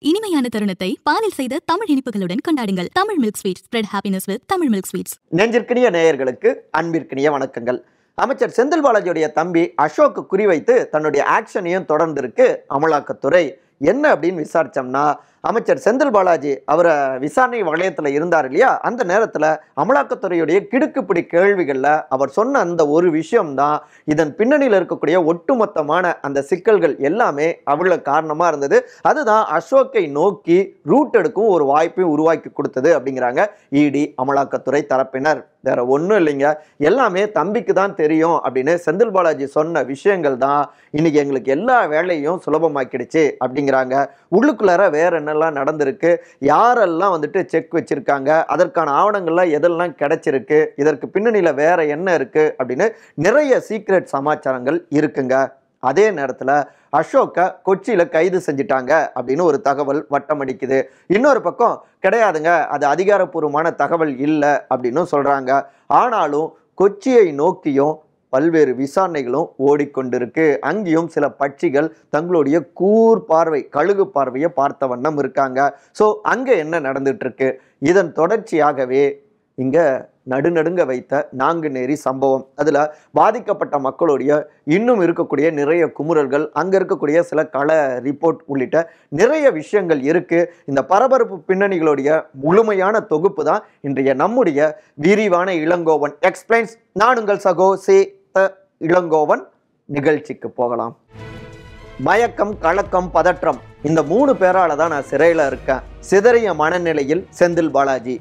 இனிமையான தருணத்தை பாலில் செய்த தமிழ் இனிப்புகளுடன் கொண்டாடுங்கள் Tamil milk sweet spread happiness with Tamil milk sweets நெஞ்சிற்கினிய நேயர்களுக்கு அன்பிற்கினிய வணக்கங்கள் அமைச்சர் செந்தில் பாலாஜியுடைய தம்பி அசோக் குறிவைத்து தன்னுடைய ஆக்ஷனையும் தொடர்ந்து இருக்கு அமலாக்கத்துறை என்ன அப்படின்னு விசாரிச்சோம்னா அமைச்சர் செந்தில் பாலாஜி அவரை விசாரணை வளையத்தில் இருந்தார் இல்லையா அந்த நேரத்தில் அமலாக்கத்துறையுடைய கிடுக்குப்பிடி கேள்விகளில் அவர் சொன்ன அந்த ஒரு விஷயம்தான் இதன் பின்னணியில் இருக்கக்கூடிய ஒட்டுமொத்தமான அந்த சிக்கல்கள் எல்லாமே அவ்வளோ காரணமாக இருந்தது அதுதான் அசோக்கை நோக்கி ரூட் எடுக்கும் ஒரு வாய்ப்பையும் உருவாக்கி கொடுத்தது அப்படிங்கிறாங்க இடி அமலாக்கத்துறை தரப்பினர் வேற ஒன்றும் இல்லைங்க எல்லாமே தம்பிக்கு தான் தெரியும் அப்படின்னு செந்தில் பாலாஜி சொன்ன விஷயங்கள் தான் இன்னைக்கு எங்களுக்கு எல்லா வேலையும் சுலபமாக்கிடுச்சு அப்படிங்கிறாங்க உள்ளுக்குள்ளார வேற என்னெல்லாம் நடந்திருக்கு யாரெல்லாம் வந்துட்டு செக் வச்சிருக்காங்க அதற்கான ஆவணங்கள்லாம் எதெல்லாம் கிடைச்சிருக்கு இதற்கு பின்னணியில் வேற என்ன இருக்கு அப்படின்னு நிறைய சீக்ரெட் சமாச்சாரங்கள் இருக்குங்க அதே நேரத்தில் அசோக்கை கொச்சியில் கைது செஞ்சிட்டாங்க அப்படின்னு ஒரு தகவல் வட்டமடிக்குது இன்னொரு பக்கம் கிடையாதுங்க அது அதிகாரப்பூர்வமான தகவல் இல்லை அப்படின்னு சொல்கிறாங்க ஆனாலும் கொச்சியை நோக்கியும் பல்வேறு விசாரணைகளும் ஓடிக்கொண்டிருக்கு அங்கேயும் சில பட்சிகள் தங்களுடைய கூர் பார்வை கழுகு பார்வையை பார்த்த வண்ணம் இருக்காங்க ஸோ அங்கே என்ன நடந்துட்டு இருக்கு இதன் தொடர்ச்சியாகவே இங்கே நடுநடுங்க வைத்த நாங்குநேரி சம்பவம் அதில் பாதிக்கப்பட்ட மக்களுடைய இன்னும் இருக்கக்கூடிய நிறைய குமுறல்கள் அங்கே இருக்கக்கூடிய சில கள ரிப்போர்ட் உள்ளிட்ட நிறைய விஷயங்கள் இருக்கு இந்த பரபரப்பு பின்னணிகளுடைய முழுமையான தொகுப்பு தான் இன்றைய நம்முடைய விரிவான இளங்கோவன் எக்ஸ்பிளைன்ஸ் நான் உங்கள் சகோ சே த இளங்கோவன் நிகழ்ச்சிக்கு போகலாம் மயக்கம் கலக்கம் பதற்றம் இந்த மூணு பேரால தான் நான் சிறையில் இருக்கேன் சிதறிய மனநிலையில் செந்தில் பாலாஜி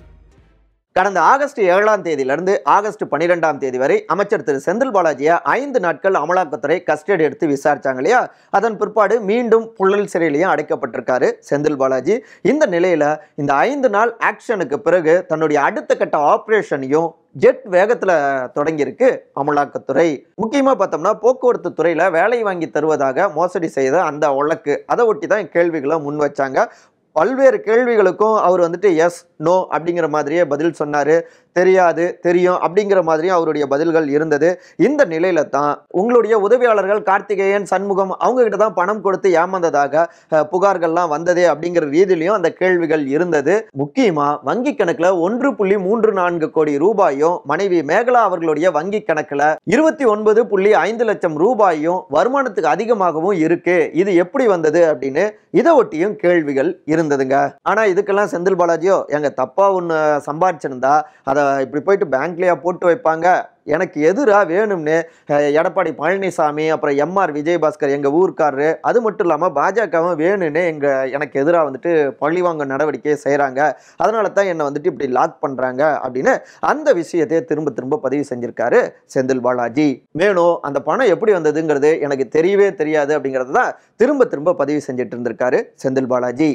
கடந்த ஆகஸ்ட் ஏழாம் தேதியிலிருந்து ஆகஸ்ட் பன்னிரெண்டாம் தேதி வரை அமைச்சர் திரு செந்தில் பாலாஜியை ஐந்து நாட்கள் அமலாக்கத்துறை கஸ்டடி எடுத்து விசாரிச்சாங்க இல்லையா அதன் பிற்பாடு மீண்டும் புழல் சிறையிலையும் அடைக்கப்பட்டிருக்காரு செந்தில் பாலாஜி இந்த நிலையில இந்த ஐந்து நாள் ஆக்ஷனுக்கு பிறகு தன்னுடைய அடுத்த கட்ட ஆப்ரேஷனையும் ஜெட் வேகத்தில் தொடங்கியிருக்கு அமலாக்கத்துறை முக்கியமாக பார்த்தோம்னா போக்குவரத்து துறையில் வேலை வாங்கி தருவதாக மோசடி செய்த அந்த வழக்கு அதை ஒட்டி தான் கேள்விகளை முன் வச்சாங்க பல்வேறு கேள்விகளுக்கும் அவர் வந்துட்டு எஸ் நோ அப்படிங்கிற மாதிரியே பதில் சொன்னார் தெரியாது தெரியும் அப்படிங்கிற மாதிரியும் அவருடைய பதில்கள் இருந்தது இந்த நிலையில தான் உங்களுடைய உதவியாளர்கள் கார்த்திகேயன் சண்முகம் அவங்க கிட்ட தான் பணம் கொடுத்து ஏமாந்ததாக அஹ், புகார்கள்லாம் வந்ததே அப்படிங்கிற ரீதியிலையும் அந்த கேள்விகள் இருந்தது முக்கியமா வங்கி கணக்குல ஒன்று புள்ளி மூன்று நான்கு கோடி ரூபாயும் மனைவி மேகலா அவர்களுடைய வங்கி கணக்குல இருபத்தி ஒன்பது புள்ளி ஐந்து லட்சம் ரூபாயும் வருமானத்துக்கு அதிகமாகவும் இருக்கு இது எப்படி வந்தது அப்படின்னு இதை ஒட்டியும் கேள்விகள் இருந்ததுங்க ஆனா இதுக்கெல்லாம் செந்தில் பாலாஜியோ எங்க தப்பா ஒன்று சம்பாரிச்சிருந்தா அதை இப்படி போயிட்டு பேங்க்லயா போட்டு வைப்பாங்க எனக்கு எதிராக வேணும்னு அஹ், எடப்பாடி பழனிசாமி அப்புறம் எம்ஆர் விஜயபாஸ்கர் எங்கள் ஊர்க்காரரு அது மட்டும் இல்லாமல் பாஜகவும் வேணும்னு எங்கள் எனக்கு எதிராக வந்துட்டு பழிவாங்க நடவடிக்கையை செய்கிறாங்க அதனால தான் என்னை வந்துட்டு இப்படி லாக் பண்ணுறாங்க அப்படின்னு அந்த விஷயத்தையே திரும்ப திரும்ப பதிவு செஞ்சிருக்காரு செந்தில் பாலாஜி மேலும் அந்த பணம் எப்படி வந்ததுங்கிறது எனக்கு தெரியவே தெரியாது அப்படிங்கிறது தான் திரும்ப திரும்ப பதிவு செஞ்சுட்டு இருந்திருக்காரு செந்தில் பாலாஜி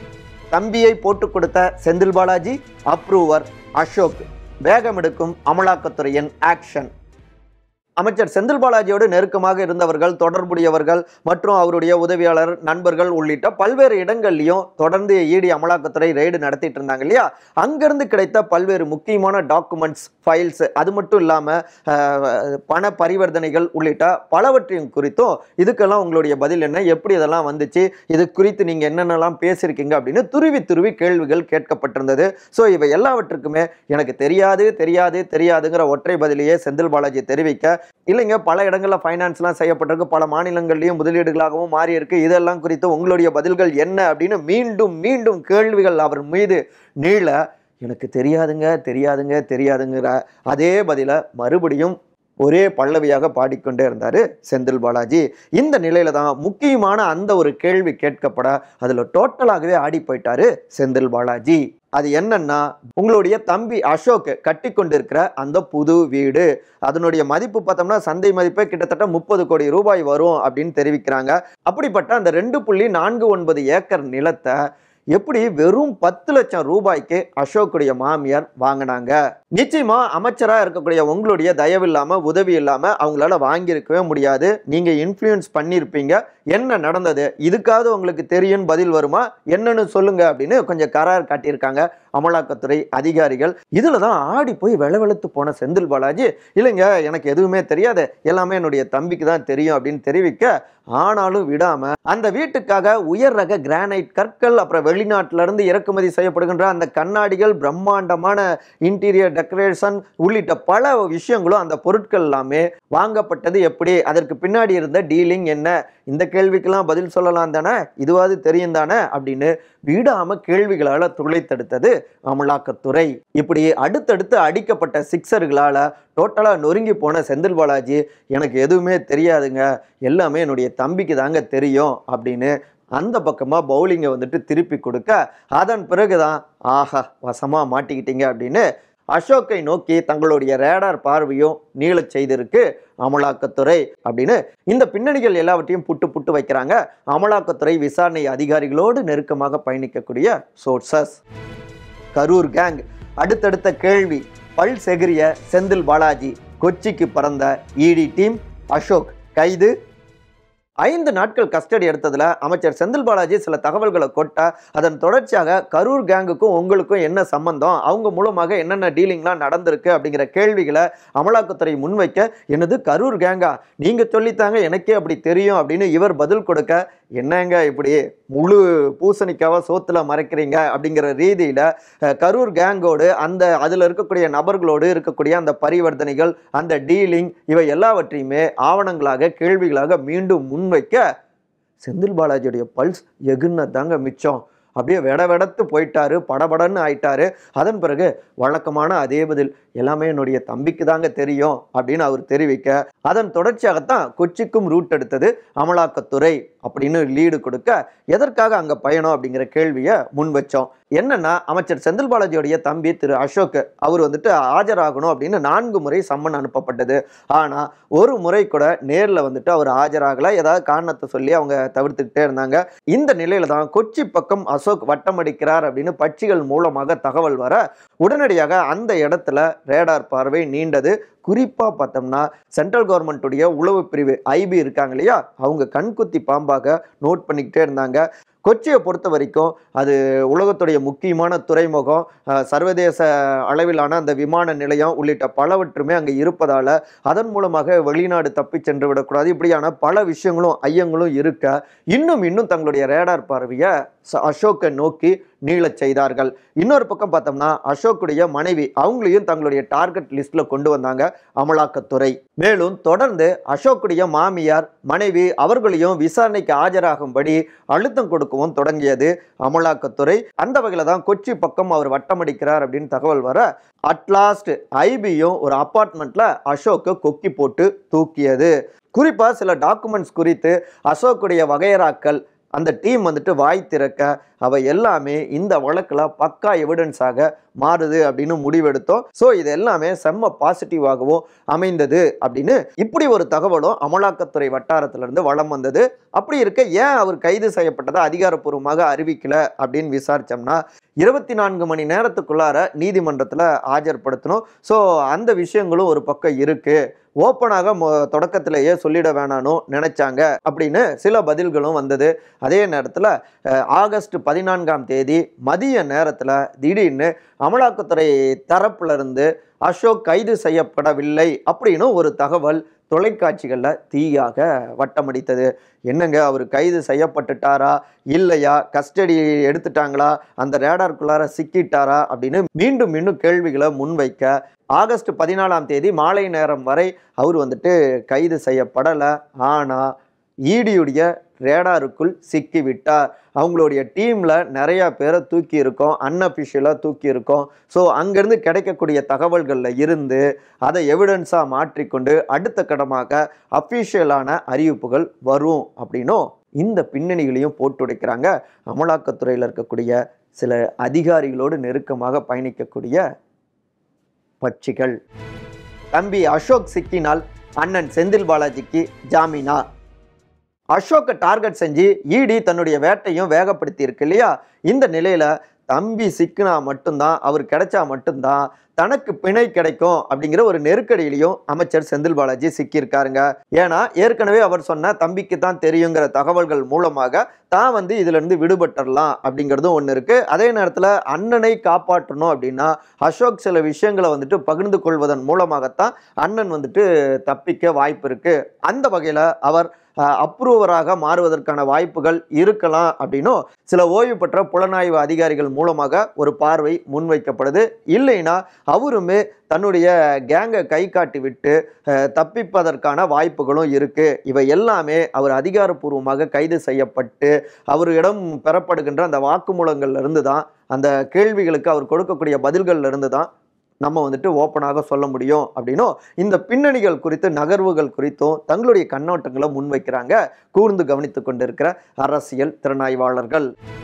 தம்பியை போட்டு கொடுத்த செந்தில் பாலாஜி அப்ரூவர் அசோக் வேகமெடுக்கும் அமலாக்கத்துறையின் ஆக்ஷன் அமைச்சர் செந்தில் பாலாஜியோடு நெருக்கமாக இருந்தவர்கள் தொடர்புடையவர்கள் மற்றும் அவருடைய உதவியாளர் நண்பர்கள் உள்ளிட்ட பல்வேறு இடங்கள்லையும் தொடர்ந்து இடி அமலாக்கத்துறை ரெய்டு நடத்திட்டு இருந்தாங்க இல்லையா அங்கிருந்து கிடைத்த பல்வேறு முக்கியமான டாக்குமெண்ட்ஸ் ஃபைல்ஸ் அது மட்டும் இல்லாமல் பண பரிவர்த்தனைகள் உள்ளிட்ட பலவற்றையும் குறித்தும் இதுக்கெல்லாம் உங்களுடைய பதில் என்ன எப்படி இதெல்லாம் வந்துச்சு இது குறித்து நீங்கள் என்னென்னலாம் பேசியிருக்கீங்க அப்படின்னு துருவி துருவி கேள்விகள் கேட்கப்பட்டிருந்தது ஸோ இவை எல்லாவற்றுக்குமே எனக்கு தெரியாது தெரியாது தெரியாதுங்கிற ஒற்றை பதிலையே செந்தில் பாலாஜி தெரிவிக்க இல்லைங்க பல இடங்களில் ஃபைனான்ஸ்லாம் செய்யப்பட்டிருக்கு பல மாநிலங்கள்லையும் முதலீடுகளாகவும் மாறி இருக்கு இதெல்லாம் குறித்து உங்களுடைய பதில்கள் என்ன அப்படின்னு மீண்டும் மீண்டும் கேள்விகள் அவர் மீது நீள எனக்கு தெரியாதுங்க தெரியாதுங்க தெரியாதுங்கிற அதே பதிலை மறுபடியும் ஒரே பல்லவியாக பாடிக்கொண்டே இருந்தார் செந்தில் பாலாஜி இந்த நிலையில தான் முக்கியமான அந்த ஒரு கேள்வி கேட்கப்பட அதில் டோட்டலாகவே ஆடி போயிட்டாரு செந்தில் பாலாஜி அது என்னன்னா உங்களுடைய தம்பி அசோக் கட்டி கொண்டிருக்கிற அந்த புது வீடு அதனுடைய மதிப்பு பார்த்தோம்னா சந்தை மதிப்பே கிட்டத்தட்ட முப்பது கோடி ரூபாய் வரும் அப்படின்னு தெரிவிக்கிறாங்க அப்படிப்பட்ட அந்த ரெண்டு புள்ளி நான்கு ஒன்பது ஏக்கர் நிலத்தை எப்படி வெறும் பத்து லட்சம் ரூபாய்க்கு அசோக்குடைய மாமியார் வாங்கினாங்க நிச்சயமா அமைச்சரா இருக்கக்கூடிய உங்களுடைய தயவு இல்லாம உதவி இல்லாம அவங்களால வாங்கியிருக்கவே முடியாது நீங்க இன்ஃப்ளூயன்ஸ் பண்ணியிருப்பீங்க என்ன நடந்தது இதுக்காவது உங்களுக்கு தெரியும் பதில் வருமா என்னன்னு சொல்லுங்க அப்படின்னு கொஞ்சம் கரார் காட்டியிருக்காங்க அமலாக்கத்துறை அதிகாரிகள் இதுல தான் ஆடி போய் வெளவெளுத்து போன செந்தில் பாலாஜி இல்லைங்க எனக்கு எதுவுமே தெரியாது எல்லாமே என்னுடைய தம்பிக்கு தான் தெரியும் அப்படின்னு தெரிவிக்க ஆனாலும் விடாம அந்த வீட்டுக்காக உயர் ரக கிரானைட் கற்கள் அப்புறம் வெளிநாட்டில இருந்து இறக்குமதி செய்யப்படுகின்ற அந்த கண்ணாடிகள் பிரம்மாண்டமான இன்டீரியர் டெக்கரேஷன் உள்ளிட்ட பல விஷயங்களும் அந்த பொருட்கள் எல்லாமே வாங்கப்பட்டது எப்படி அதற்கு பின்னாடி இருந்த டீலிங் என்ன இந்த கேள்விக்கெல்லாம் பதில் சொல்லலாம் தானே இதுவாது தெரியும் தானே அப்படின்னு விடாம கேள்விகளால துளைத்தெடுத்தது அமலாக்கத்துறை இப்படி அடுத்தடுத்து அடிக்கப்பட்ட சிக்ஸர்களால டோட்டலா நொறுங்கி போன செந்தில் பாலாஜி எனக்கு எதுவுமே தெரியாதுங்க எல்லாமே என்னுடைய தம்பிக்கு தாங்க தெரியும் அப்படின்னு அந்த பக்கமாக பவுலிங்கை வந்துட்டு திருப்பி கொடுக்க அதன் பிறகுதான் ஆஹா வசமா மாட்டிக்கிட்டீங்க அப்படின்னு அசோக்கை நோக்கி தங்களுடைய ரேடார் பார்வையும் நீளச் செய்திருக்கு அமலாக்கத்துறை அப்படின்னு இந்த பின்னணிகள் எல்லாவற்றையும் புட்டு புட்டு வைக்கிறாங்க அமலாக்கத்துறை விசாரணை அதிகாரிகளோடு நெருக்கமாக பயணிக்கக்கூடிய சோர்சஸ் கரூர் கேங் அடுத்தடுத்த கேள்வி பல் செகிரிய செந்தில் பாலாஜி கொச்சிக்கு பறந்த இடி டீம் அசோக் கைது ஐந்து நாட்கள் கஸ்டடி எடுத்ததுல அமைச்சர் செந்தில் பாலாஜி சில தகவல்களை கொட்ட அதன் தொடர்ச்சியாக கரூர் கேங்குக்கும் உங்களுக்கும் என்ன சம்பந்தம் அவங்க மூலமாக என்னென்ன டீலிங்லாம் நடந்திருக்கு அப்படிங்கிற கேள்விகளை அமலாக்கத்துறை முன்வைக்க என்னது கரூர் கேங்கா நீங்க சொல்லித்தாங்க எனக்கே அப்படி தெரியும் அப்படின்னு இவர் பதில் கொடுக்க என்னங்க இப்படி முழு பூசணிக்காவை சோத்துல மறைக்கிறீங்க அப்படிங்கிற ரீதியில அஹ், கரூர் கேங்கோடு அந்த அதில் இருக்கக்கூடிய நபர்களோடு இருக்கக்கூடிய அந்த பரிவர்த்தனைகள் அந்த டீலிங் இவை எல்லாவற்றையுமே ஆவணங்களாக கேள்விகளாக மீண்டும் முன்வைக்க செந்தில் பாலாஜியுடைய பல்ஸ் எகுன்னதாங்க மிச்சம் அப்படியே வெட வெடத்து போயிட்டாரு படபடன்னு ஆயிட்டாரு அதன் பிறகு வழக்கமான அதே பதில் எல்லாமே என்னுடைய தம்பிக்கு தாங்க தெரியும் அப்படின்னு அவர் தெரிவிக்க அதன் தொடர்ச்சியாகத்தான் கொச்சிக்கும் ரூட் எடுத்தது அமலாக்கத்துறை அப்படின்னு லீடு கொடுக்க எதற்காக அங்க பயணம் அப்படிங்கிற கேள்வியை முன் வச்சோம் என்னன்னா அமைச்சர் செந்தில் பாலாஜியுடைய தம்பி திரு அசோக் அவர் வந்துட்டு ஆஜராகணும் அப்படின்னு நான்கு முறை சம்மன் அனுப்பப்பட்டது ஆனா ஒரு முறை கூட நேர்ல வந்துட்டு அவர் ஆஜராகல ஏதாவது காரணத்தை சொல்லி அவங்க தவிர்த்துக்கிட்டே இருந்தாங்க இந்த நிலையில தான் கொச்சி பக்கம் அசோக் வட்டமடிக்கிறார் அப்படின்னு பட்சிகள் மூலமாக தகவல் வர உடனடியாக அந்த இடத்துல ரேடார் பார்வை நீண்டது குறிப்பாக பார்த்தோம்னா சென்ட்ரல் கவர்மெண்ட்டுடைய உளவு பிரிவு ஐபி இருக்காங்க இல்லையா அவங்க கண்குத்தி பாம்பாக நோட் பண்ணிக்கிட்டே இருந்தாங்க கொச்சியை பொறுத்த வரைக்கும் அது உலகத்துடைய முக்கியமான துறைமுகம் அஹ், சர்வதேச அளவிலான அந்த விமான நிலையம் உள்ளிட்ட பலவற்றுமே அங்கே இருப்பதால் அதன் மூலமாக வெளிநாடு தப்பி சென்று விடக்கூடாது இப்படியான பல விஷயங்களும் ஐயங்களும் இருக்க இன்னும் இன்னும் தங்களுடைய ரேடார் பார்வையை ச- அசோக்கை நோக்கி நீளச் செய்தார்கள் இன்னொரு பக்கம் பார்த்தோம்னா அசோக்குடைய மனைவி அவங்களையும் தங்களுடைய டார்கெட் லிஸ்ட்ல கொண்டு வந்தாங்க அமலாக்கத்துறை மேலும் தொடர்ந்து அசோக்குடைய மாமியார் மனைவி அவர்களையும் விசாரணைக்கு ஆஜராகும்படி அழுத்தம் கொடுக்கவும் தொடங்கியது அமலாக்கத்துறை அந்த வகையில தான் கொச்சி பக்கம் அவர் வட்டமடிக்கிறார் அப்படின்னு தகவல் வர அட்லாஸ்ட் ஐபியும் ஒரு அப்பார்ட்மெண்ட்ல அசோக்கை கொக்கி போட்டு தூக்கியது குறிப்பா சில டாக்குமெண்ட்ஸ் குறித்து அசோக்குடைய வகையறாக்கள் அந்த டீம் வந்துட்டு வாய் திறக்க அவை எல்லாமே இந்த வழக்கில் பக்கா எவிடன்ஸாக மாறுது அப்படின்னு முடிவெடுத்தோம் ஸோ இது எல்லாமே செம்ம பாசிட்டிவாகவும் அமைந்தது அப்படின்னு இப்படி ஒரு தகவலும் அமலாக்கத்துறை வட்டாரத்திலிருந்து வளம் வந்தது அப்படி இருக்க ஏன் அவர் கைது செய்யப்பட்டதை அதிகாரப்பூர்வமாக அறிவிக்கல அப்படின்னு விசாரிச்சோம்னா இருபத்தி நான்கு மணி நேரத்துக்குள்ளார நீதிமன்றத்தில் ஆஜர்படுத்தணும் ஸோ அந்த விஷயங்களும் ஒரு பக்கம் இருக்கு ஓப்பனாக மொ தொடக்கத்திலேயே சொல்லிட வேணானோ நினைச்சாங்க அப்படின்னு சில பதில்களும் வந்தது அதே நேரத்தில் ஆகஸ்ட் பதினான்காம் தேதி மதிய நேரத்தில் திடீர்னு அமலாக்கத்துறை தரப்புல இருந்து அசோக் கைது செய்யப்படவில்லை அப்படின்னு ஒரு தகவல் தொலைக்காட்சிகளில் தீயாக வட்டமடித்தது என்னங்க அவர் கைது செய்யப்பட்டுட்டாரா இல்லையா கஸ்டடி எடுத்துட்டாங்களா அந்த ரேடார்க்குள்ளார சிக்கிட்டாரா அப்படின்னு மீண்டும் மீண்டும் கேள்விகளை முன்வைக்க ஆகஸ்ட் பதினாலாம் தேதி மாலை நேரம் வரை அவர் வந்துட்டு கைது செய்யப்படலை ஆனால் ஈடியுடைய ரேடாருக்குள் சிக்கி விட்டார் அவங்களுடைய டீமில் நிறையா பேரை தூக்கி இருக்கோம் அன்அஃபிஷியலாக தூக்கி இருக்கோம் ஸோ அங்கேருந்து கிடைக்கக்கூடிய தகவல்களில் இருந்து அதை எவிடன்ஸாக மாற்றிக்கொண்டு அடுத்த கடமாக அஃபிஷியலான அறிவிப்புகள் வரும் அப்படின்னும் இந்த பின்னணிகளையும் போட்டுடைக்கிறாங்க அமலாக்கத்துறையில் இருக்கக்கூடிய சில அதிகாரிகளோடு நெருக்கமாக பயணிக்கக்கூடிய பட்சிகள் தம்பி அசோக் சிக்கினால் அண்ணன் செந்தில் பாலாஜிக்கு ஜாமீனா அசோக்கை டார்கெட் செஞ்சு இடி தன்னுடைய வேட்டையும் வேகப்படுத்தி இருக்கு இல்லையா இந்த நிலையில தம்பி சிக்கினா மட்டும்தான் அவர் கிடைச்சா மட்டும்தான் தனக்கு பிணை கிடைக்கும் அப்படிங்கிற ஒரு நெருக்கடியிலையும் அமைச்சர் செந்தில் பாலாஜி சிக்கியிருக்காருங்க ஏன்னா ஏற்கனவே அவர் சொன்ன தம்பிக்கு தான் தெரியுங்கிற தகவல்கள் மூலமாக தான் வந்து இதுல இருந்து விடுபட்டுறலாம் அப்படிங்கிறதும் ஒன்று இருக்கு அதே நேரத்தில் அண்ணனை காப்பாற்றணும் அப்படின்னா அசோக் சில விஷயங்களை வந்துட்டு பகிர்ந்து கொள்வதன் மூலமாகத்தான் அண்ணன் வந்துட்டு தப்பிக்க வாய்ப்பு இருக்கு அந்த வகையில் அவர் அப்ரூவராக மாறுவதற்கான வாய்ப்புகள் இருக்கலாம் அப்படின்னும் சில ஓய்வு பெற்ற புலனாய்வு அதிகாரிகள் மூலமாக ஒரு பார்வை முன்வைக்கப்படுது இல்லைன்னா அவருமே தன்னுடைய கேங்கை கை காட்டி விட்டு அஹ், தப்பிப்பதற்கான வாய்ப்புகளும் இருக்கு இவை எல்லாமே அவர் அதிகாரப்பூர்வமாக கைது செய்யப்பட்டு அவரிடம் பெறப்படுகின்ற அந்த வாக்குமூலங்கள்ல இருந்து தான் அந்த கேள்விகளுக்கு அவர் கொடுக்கக்கூடிய பதில்கள்ல இருந்து தான் நம்ம வந்துட்டு ஓப்பனாக சொல்ல முடியும் அப்படின்னும் இந்த பின்னணிகள் குறித்து நகர்வுகள் குறித்தும் தங்களுடைய கண்ணோட்டங்களை முன்வைக்கிறாங்க கூர்ந்து கவனித்து கொண்டிருக்கிற அரசியல் திறனாய்வாளர்கள்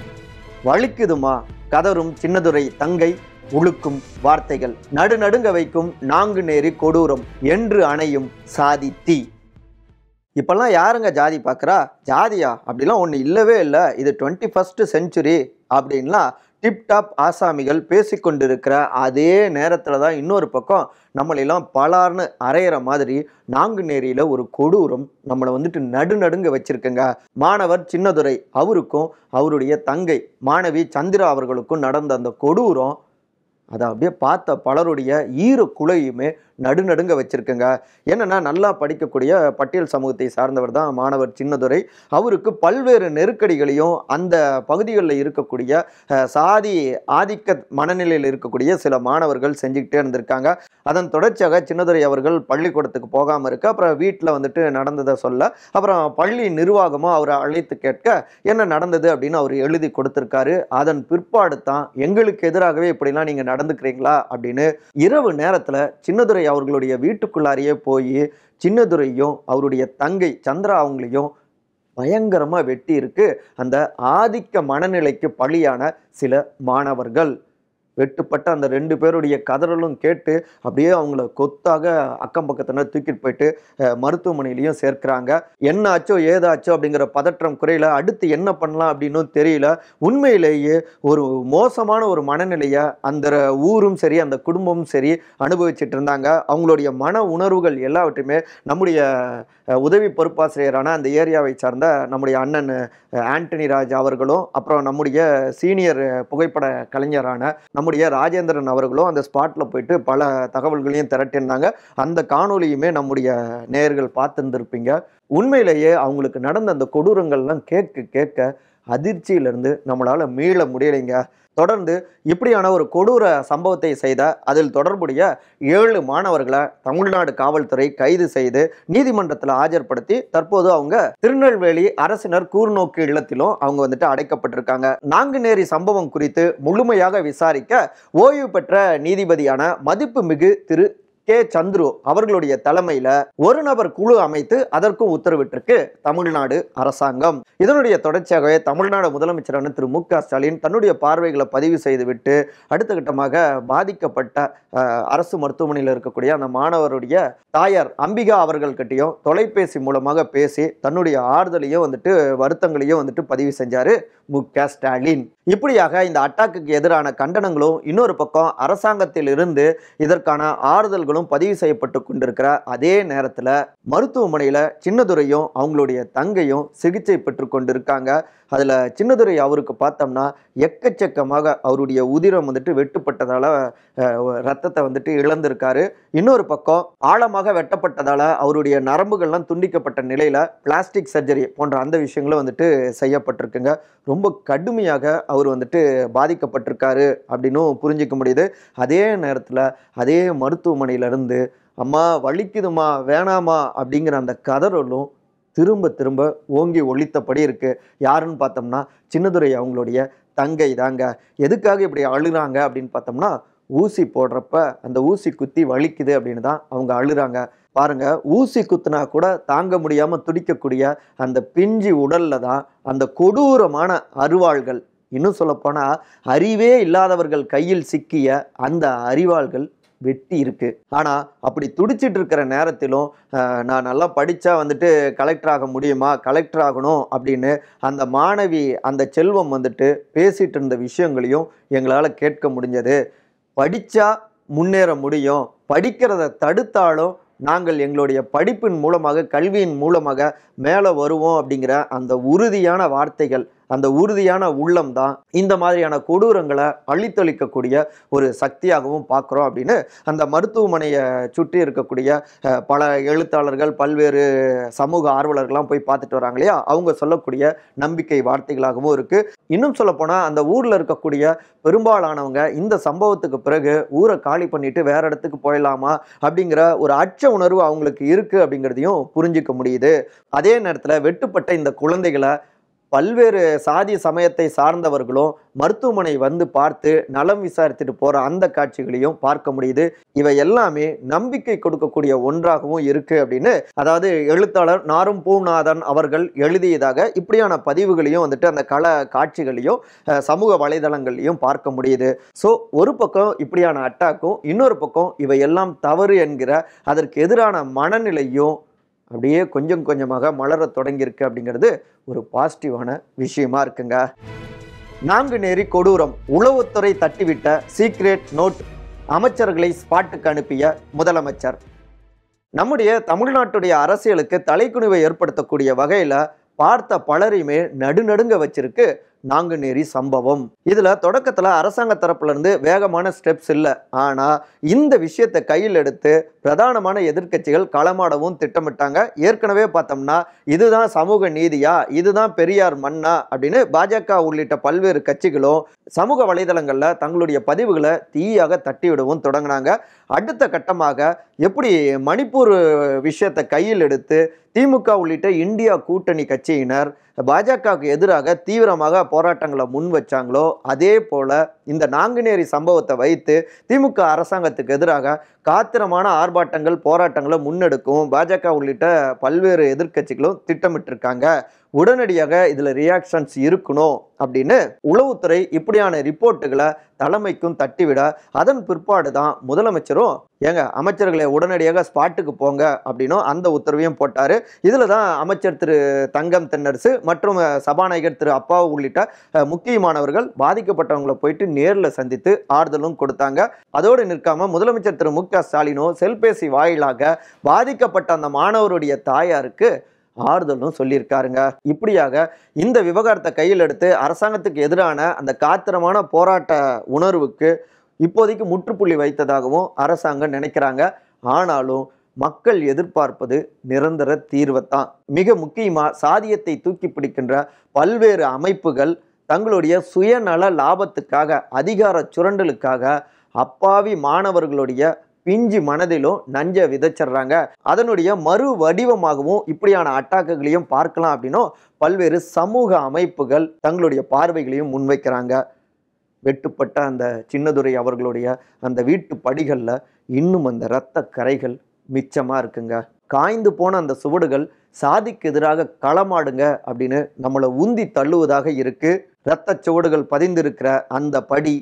வலிக்குதுமா கதரும் சின்னதுரை தங்கை உழுக்கும் வார்த்தைகள் நடுநடுங்க வைக்கும் நான்கு நேரி கொடூரம் என்று அணையும் சாதி தீ இப்பெல்லாம் யாருங்க ஜாதி பார்க்குறா ஜாதியா அப்படிலாம் ஒன்று இல்லவே இல்லை இது டுவெண்ட்டி ஃபஸ்ட்டு செஞ்சுரி அப்படின்லாம் டிப்டாப் ஆசாமிகள் பேசிக்கொண்டிருக்கிற அதே நேரத்தில் தான் இன்னொரு பக்கம் நம்மளெல்லாம் பலார்னு அரையிற மாதிரி நாங்குநேரியில் ஒரு கொடூரம் நம்மளை வந்துட்டு நடுநடுங்க வச்சிருக்குங்க மாணவர் சின்னதுரை அவருக்கும் அவருடைய தங்கை மாணவி சந்திரா அவர்களுக்கும் நடந்த அந்த கொடூரம் அதை அப்படியே பார்த்த பலருடைய ஈர குலையுமே நடுநடுங்க வச்சிருக்குங்க என்னன்னா நல்லா படிக்கக்கூடிய பட்டியல் சமூகத்தை சார்ந்தவர் தான் மாணவர் சின்னதுரை அவருக்கு பல்வேறு நெருக்கடிகளையும் அந்த பகுதிகளில் இருக்கக்கூடிய அஹ், சாதி ஆதிக்க மனநிலையில் இருக்கக்கூடிய சில மாணவர்கள் செஞ்சுக்கிட்டே இருந்திருக்காங்க அதன் தொடர்ச்சியாக சின்னதுரை அவர்கள் பள்ளிக்கூடத்துக்கு போகாமல் இருக்க அப்புறம் வீட்டில் வந்துட்டு நடந்ததை சொல்ல அப்புறம் பள்ளி நிர்வாகமும் அவரை அழைத்து கேட்க என்ன நடந்தது அப்படின்னு அவர் எழுதி கொடுத்துருக்காரு அதன் பிற்பாடு தான் எங்களுக்கு எதிராகவே இப்படிலாம் நீங்கள் நடந்துக்கிறீங்களா அப்படின்னு இரவு நேரத்தில் சின்னதுரை அவர்களுடைய வீட்டுக்குள்ளாரையே போய் சின்னதுரையும் அவருடைய தங்கை சந்திரா அவங்களையும் பயங்கரமாக வெட்டி இருக்கு அந்த ஆதிக்க மனநிலைக்கு பலியான சில மாணவர்கள் வெட்டுப்பட்ட அந்த ரெண்டு பேருடைய கதறலும் கேட்டு அப்படியே அவங்கள கொத்தாக அக்கம் பக்கத்தினர் தூக்கிட்டு போயிட்டு அஹ், மருத்துவமனையிலையும் சேர்க்கிறாங்க என்ன ஆச்சோ ஏதாச்சோ அப்படிங்கிற பதற்றம் குறையில அடுத்து என்ன பண்ணலாம் அப்படின்னும் தெரியல உண்மையிலேயே ஒரு மோசமான ஒரு மனநிலையை அந்த ஊரும் சரி அந்த குடும்பமும் சரி அனுபவிச்சுட்டு இருந்தாங்க அவங்களுடைய மன உணர்வுகள் எல்லாவற்றையுமே நம்முடைய அஹ், உதவி பொறுப்பாசிரியரான அந்த ஏரியாவை சார்ந்த நம்முடைய அண்ணன் அஹ், ஆண்டனி ராஜ் அவர்களும் அப்புறம் நம்முடைய சீனியர் புகைப்பட கலைஞரான நம்முடைய ராஜேந்திரன் அவர்களும் அந்த ஸ்பாட்டில் போயிட்டு பல தகவல்களையும் திரட்டியிருந்தாங்க அந்த காணொளியுமே நம்முடைய நேயர்கள் பார்த்துருந்துருப்பீங்க உண்மையிலேயே அவங்களுக்கு நடந்த அந்த கொடூரங்கள்லாம் கேட்க கேட்க அதிர்ச்சியிலிருந்து நம்மளால் மீள முடியலைங்க தொடர்ந்து இப்படியான ஒரு கொடூர சம்பவத்தை செய்த அதில் தொடர்புடைய ஏழு மாணவர்களை தமிழ்நாடு காவல்துறை கைது செய்து நீதிமன்றத்தில் ஆஜர்படுத்தி தற்போது அவங்க திருநெல்வேலி அரசினர் கூர்நோக்கு இல்லத்திலும் அவங்க வந்துட்டு அடைக்கப்பட்டிருக்காங்க நாங்குநேரி சம்பவம் குறித்து முழுமையாக விசாரிக்க ஓய்வு பெற்ற நீதிபதியான மதிப்புமிகு திரு கே சந்துரு அவர்களுடைய தலைமையில ஒரு நபர் குழு அமைத்து அதற்கும் உத்தரவிட்டிருக்கு தமிழ்நாடு அரசாங்கம் இதனுடைய தொடர்ச்சியாகவே தமிழ்நாடு முதலமைச்சரான திரு மு க ஸ்டாலின் தன்னுடைய பார்வைகளை பதிவு செய்துவிட்டு அடுத்த கட்டமாக பாதிக்கப்பட்ட அஹ், அரசு மருத்துவமனையில் இருக்கக்கூடிய அந்த மாணவருடைய தாயார் அம்பிகா அவர்கள்கிட்டயும் தொலைபேசி மூலமாக பேசி தன்னுடைய ஆறுதலையும் வந்துட்டு வருத்தங்களையும் வந்துட்டு பதிவு செஞ்சாரு மு க ஸ்டாலின் இப்படியாக இந்த அட்டாக்குக்கு எதிரான கண்டனங்களும் இன்னொரு பக்கம் அரசாங்கத்தில் இருந்து இதற்கான ஆறுதல்களும் பதிவு செய்யப்பட்டு கொண்டிருக்கிற அதே நேரத்தில் மருத்துவமனையில் சின்னதுரையும் அவங்களுடைய தங்கையும் சிகிச்சை பெற்று கொண்டிருக்காங்க அதில் சின்னதுரை அவருக்கு பார்த்தோம்னா எக்கச்சக்கமாக அவருடைய உதிரம் வந்துட்டு வெட்டுப்பட்டதால் ரத்தத்தை வந்துட்டு இழந்திருக்காரு இன்னொரு பக்கம் ஆழமாக வெட்டப்பட்டதால் அவருடைய நரம்புகள்லாம் துண்டிக்கப்பட்ட நிலையில் பிளாஸ்டிக் சர்ஜரி போன்ற அந்த விஷயங்களும் வந்துட்டு செய்யப்பட்டிருக்குங்க ரொம்ப கடுமையாக அவர் வந்துட்டு பாதிக்கப்பட்டிருக்காரு அப்படின்னும் புரிஞ்சிக்க முடியுது அதே நேரத்தில் அதே மருத்துவமனையிலிருந்து அம்மா வலிக்குதுமா வேணாமா அப்படிங்கிற அந்த கதறலும் திரும்ப திரும்ப ஓங்கி ஒழித்தபடி இருக்கு யாருன்னு பார்த்தோம்னா சின்னதுரை அவங்களுடைய தங்கை தாங்க எதுக்காக இப்படி அழுறாங்க அப்படின்னு பார்த்தோம்னா ஊசி போடுறப்ப அந்த ஊசி குத்தி வலிக்குது அப்படின்னு தான் அவங்க அழுறாங்க பாருங்க ஊசி குத்துனா கூட தாங்க முடியாம துடிக்கக்கூடிய அந்த பிஞ்சு உடல்ல தான் அந்த கொடூரமான அருவாள்கள் இன்னும் சொல்லப்போனா அறிவே இல்லாதவர்கள் கையில் சிக்கிய அந்த அறிவாள்கள் வெட்டி இருக்கு ஆனா அப்படி துடிச்சிட்டு இருக்கிற நேரத்திலும் அஹ், நான் நல்லா படிச்சா வந்துட்டு கலெக்டர் ஆக முடியுமா கலெக்டர் ஆகணும் அப்படின்னு அந்த மாணவி அந்த செல்வம் வந்துட்டு பேசிட்டு இருந்த விஷயங்களையும் எங்களால் கேட்க முடிஞ்சது படிச்சா முன்னேற முடியும் படிக்கிறத தடுத்தாலும் நாங்கள் எங்களுடைய படிப்பின் மூலமாக கல்வியின் மூலமாக மேலே வருவோம் அப்படிங்கிற அந்த உறுதியான வார்த்தைகள் அந்த உறுதியான உள்ளம் தான் இந்த மாதிரியான கொடூரங்களை அழித்தொழிக்கக்கூடிய ஒரு சக்தியாகவும் பார்க்குறோம் அப்படின்னு அந்த மருத்துவமனையை சுற்றி இருக்கக்கூடிய அஹ், பல எழுத்தாளர்கள் பல்வேறு சமூக ஆர்வலர்கள்லாம் போய் பார்த்துட்டு வராங்க இல்லையா அவங்க சொல்லக்கூடிய நம்பிக்கை வார்த்தைகளாகவும் இருக்கு இன்னும் சொல்லப்போனால் அந்த ஊரில் இருக்கக்கூடிய பெரும்பாலானவங்க இந்த சம்பவத்துக்கு பிறகு ஊரை காலி பண்ணிட்டு வேற இடத்துக்கு போயிடலாமா அப்படிங்கிற ஒரு அச்ச உணர்வு அவங்களுக்கு இருக்கு அப்படிங்கிறதையும் புரிஞ்சிக்க முடியுது அதே நேரத்தில் வெட்டுப்பட்ட இந்த குழந்தைகளை பல்வேறு சாதி சமயத்தை சார்ந்தவர்களும் மருத்துவமனை வந்து பார்த்து நலம் விசாரித்துட்டு போற அந்த காட்சிகளையும் பார்க்க முடியுது இவை எல்லாமே நம்பிக்கை கொடுக்கக்கூடிய ஒன்றாகவும் இருக்கு அப்படின்னு அதாவது எழுத்தாளர் நாரும் பூநாதன் அவர்கள் எழுதியதாக இப்படியான பதிவுகளையும் வந்துட்டு அந்த கள காட்சிகளையும் அஹ், சமூக வலைதளங்கள்லையும் பார்க்க முடியுது ஸோ ஒரு பக்கம் இப்படியான அட்டாக்கும் இன்னொரு பக்கம் இவை எல்லாம் தவறு என்கிற அதற்கு எதிரான மனநிலையும் அப்படியே கொஞ்சம் கொஞ்சமாக மலர தொடங்கியிருக்கு அப்படிங்கிறது ஒரு பாசிட்டிவான விஷயமா இருக்குங்க நான்கு நேரி கொடூரம் உளவுத்துறை தட்டிவிட்ட சீக்ரெட் நோட் அமைச்சர்களை ஸ்பாட்டுக்கு அனுப்பிய முதலமைச்சர் நம்முடைய தமிழ்நாட்டுடைய அரசியலுக்கு தலைக்குனிவை ஏற்படுத்தக்கூடிய வகையில் பார்த்த பலரையுமே நடுநடுங்க வச்சிருக்கு நாங்குநேரி சம்பவம் இதுல தொடக்கத்துல அரசாங்க தரப்புல இருந்து வேகமான ஸ்டெப்ஸ் இல்லை ஆனா இந்த விஷயத்தை கையில் எடுத்து பிரதானமான எதிர்க்கட்சிகள் களமாடவும் திட்டமிட்டாங்க ஏற்கனவே பார்த்தோம்னா இதுதான் சமூக நீதியா இதுதான் பெரியார் மண்ணா அப்படின்னு பாஜக உள்ளிட்ட பல்வேறு கட்சிகளும் சமூக வலைதளங்கள்ல தங்களுடைய பதிவுகளை தீயாக தட்டிவிடவும் தொடங்கினாங்க அடுத்த கட்டமாக எப்படி மணிப்பூர் விஷயத்தை கையில் எடுத்து திமுக உள்ளிட்ட இந்தியா கூட்டணி கட்சியினர் பாஜகவுக்கு எதிராக தீவிரமாக போராட்டங்களை முன் வச்சாங்களோ அதே போல இந்த நாங்குநேரி சம்பவத்தை வைத்து திமுக அரசாங்கத்துக்கு எதிராக காத்திரமான ஆர்ப்பாட்டங்கள் போராட்டங்களை முன்னெடுக்கும் பாஜக உள்ளிட்ட பல்வேறு எதிர்க்கட்சிகளும் திட்டமிட்டிருக்காங்க உடனடியாக இதில் ரியாக்ஷன்ஸ் இருக்கணும் அப்படின்னு உளவுத்துறை இப்படியான ரிப்போர்ட்டுகளை தலைமைக்கும் தட்டிவிட அதன் பிற்பாடு தான் முதலமைச்சரும் ஏங்க அமைச்சர்களை உடனடியாக ஸ்பாட்டுக்கு போங்க அப்படின்னும் அந்த உத்தரவையும் போட்டார் இதில் தான் அமைச்சர் திரு தங்கம் தென்னரசு மற்றும் அஹ், சபாநாயகர் திரு அப்பாவு உள்ளிட்ட அஹ், முக்கியமானவர்கள் பாதிக்கப்பட்டவங்களை போயிட்டு நேரில் சந்தித்து ஆறுதலும் கொடுத்தாங்க அதோடு நிற்காம முதலமைச்சர் திரு மு க ஸ்டாலினும் செல்பேசி வாயிலாக பாதிக்கப்பட்ட அந்த மாணவருடைய தாயாருக்கு ஆறுதலும் சொல்லியிருக்காருங்க இப்படியாக இந்த விவகாரத்தை கையில் எடுத்து அரசாங்கத்துக்கு எதிரான அந்த காத்திரமான போராட்ட உணர்வுக்கு இப்போதைக்கு முற்றுப்புள்ளி வைத்ததாகவும் அரசாங்கம் நினைக்கிறாங்க ஆனாலும் மக்கள் எதிர்பார்ப்பது நிரந்தர தீர்வைத்தான் மிக முக்கியமாக சாதியத்தை தூக்கி பிடிக்கின்ற பல்வேறு அமைப்புகள் தங்களுடைய சுயநல லாபத்துக்காக அதிகார சுரண்டலுக்காக அப்பாவி மாணவர்களுடைய பிஞ்சு மனதிலும் நஞ்ச விதைச்சிடுறாங்க அதனுடைய மறு வடிவமாகவும் இப்படியான அட்டாக்குகளையும் பார்க்கலாம் அப்படின்னும் பல்வேறு சமூக அமைப்புகள் தங்களுடைய பார்வைகளையும் முன்வைக்கிறாங்க வெட்டுப்பட்ட அந்த சின்னதுரை அவர்களுடைய அந்த வீட்டு படிகளில் இன்னும் அந்த இரத்த கரைகள் மிச்சமாக இருக்குங்க காய்ந்து போன அந்த சுவடுகள் சாதிக்கு எதிராக களமாடுங்க அப்படின்னு நம்மளை உந்தி தள்ளுவதாக இருக்கு இரத்த சுவடுகள் பதிந்திருக்கிற அந்த படி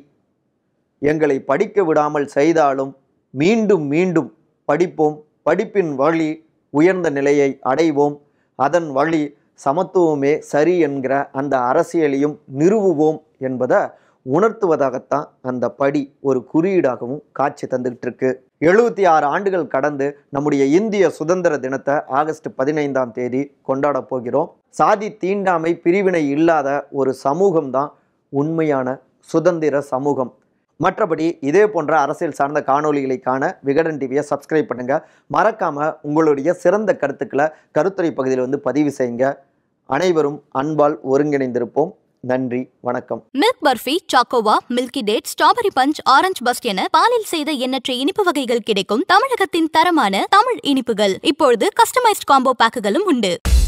எங்களை படிக்க விடாமல் செய்தாலும் மீண்டும் மீண்டும் படிப்போம் படிப்பின் வழி உயர்ந்த நிலையை அடைவோம் அதன் வழி சமத்துவமே சரி என்கிற அந்த அரசியலையும் நிறுவுவோம் என்பதை உணர்த்துவதாகத்தான் அந்த படி ஒரு குறியீடாகவும் காட்சி தந்துகிட்டு இருக்கு எழுபத்தி ஆறு ஆண்டுகள் கடந்து நம்முடைய இந்திய சுதந்திர தினத்தை ஆகஸ்ட் பதினைந்தாம் தேதி கொண்டாட போகிறோம் சாதி தீண்டாமை பிரிவினை இல்லாத ஒரு சமூகம்தான் உண்மையான சுதந்திர சமூகம் மற்றபடி இதே போன்ற அரசியல் சார்ந்த காணொளிகளை காண விகடன் டிவியை சப்ஸ்கிரைப் பண்ணுங்க மறக்காம உங்களுடைய சிறந்த கருத்துக்களை கருத்துரை பகுதியில் வந்து பதிவு செய்யுங்க அனைவரும் அன்பால் ஒருங்கிணைந்திருப்போம் நன்றி வணக்கம் மில்க் பர்ஃபி சாக்கோவா milky date strawberry punch orange burst என பாலில் செய்த எண்ணற்ற இனிப்பு வகைகள் கிடைக்கும் தமிழகத்தின் தரமான தமிழ் இனிப்புகள் இப்பொழுது கஸ்டமைஸ்ட் காம்போ பேக்குகளும் உண்டு